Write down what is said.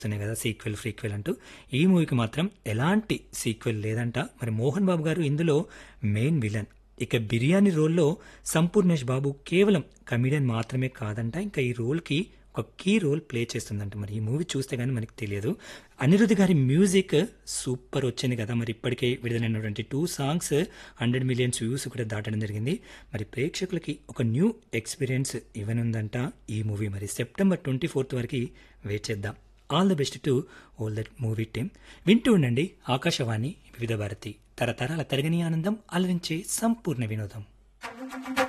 వస్తున్నాయి కదా సీక్వెల్ ఫ్రీక్వెల్ అంటూ ఈ మూవీకి మాత్రం ఎలాంటి సీక్వెల్ లేదంట మరి మోహన్ బాబు గారు ఇందులో మెయిన్ విలన్ ఇక బిర్యానీ రోల్లో సంపూర్ణేష్ బాబు కేవలం కమిడియన్ మాత్రమే కాదంట ఇంకా ఈ రోల్కి ఒక కీ రోల్ ప్లే చేస్తుందంట మరి ఈ మూవీ చూస్తే కానీ మనకి తెలియదు అనిరుద్ధ్ గారి మ్యూజిక్ సూపర్ వచ్చింది కదా మరి ఇప్పటికే విడుదలైనటువంటి two songs hundred millions views కూడా దాటడం జరిగింది మరి ప్రేక్షకులకి ఒక న్యూ ఎక్స్పీరియన్స్ ఇవ్వనుందంట ఈ మూవీ మరి సెప్టెంబర్ ట్వంటీ ఫోర్త్ వరకు వెయిట్ చేద్దాం all the best to all that movie team వింటూ ఉండండి ఆకాశవాణి వివిధ భారతి తరతరాల తరగని ఆనందం అలరించే సంపూర్ణ వినోదం